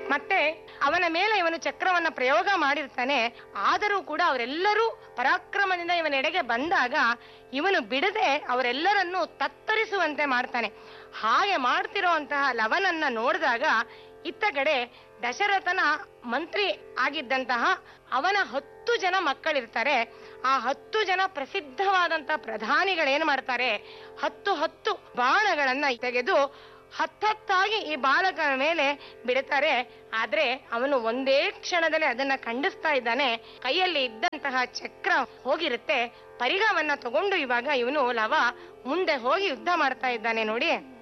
ಮತ್ತೆ ಅವನ ಮೇಲೆ ಇವನು ಚಕ್ರವನ್ನ ಪ್ರಯೋಗ ಮಾಡಿರ್ತಾನೆ ಆದರೂ ಕೂಡ ಅವರೆಲ್ಲರೂ ಪರಾಕ್ರಮದಿಂದ ಇವನೆಡೆಗೆ ಬಂದಾಗ ಇವನು ಬಿಡದೆ ಅವರೆಲ್ಲರನ್ನೂ ತತ್ತರಿಸುವಂತೆ ಮಾಡ್ತಾನೆ ಹಾಗೆ ಮಾಡ್ತಿರೋಂತಹ ಲವನನ್ನ ನೋಡಿದಾಗ ಇತ್ತ ಕಡೆ ದಶರಥನ ಮಂತ್ರಿ ಆಗಿದ್ದಂತಹ ಅವನ ಹತ್ತು ಜನ ಮಕ್ಕಳಿರ್ತಾರೆ ಆ ಹತ್ತು ಜನ ಪ್ರಸಿದ್ಧವಾದಂತಹ ಪ್ರಧಾನಿಗಳೇನ್ ಮಾಡ್ತಾರೆ ಹತ್ತು ಹತ್ತು ಬಾಣಗಳನ್ನ ತೆಗೆದು ಹತ್ತತ್ತಾಗಿ ಈ ಬಾಲಕನ ಮೇಲೆ ಬಿಡುತ್ತಾರೆ ಆದ್ರೆ ಅವನು ಒಂದೇ ಕ್ಷಣದಲ್ಲಿ ಅದನ್ನ ಖಂಡಿಸ್ತಾ ಇದ್ದಾನೆ ಕೈಯಲ್ಲಿ ಇದ್ದಂತಹ ಚಕ್ರ ಹೋಗಿರುತ್ತೆ ಪರಿಗವನ್ನ ತಗೊಂಡು ಇವಾಗ ಇವನು ಲವ ಮುಂದೆ ಹೋಗಿ ಯುದ್ಧ ಮಾಡ್ತಾ ಇದ್ದಾನೆ ನೋಡಿ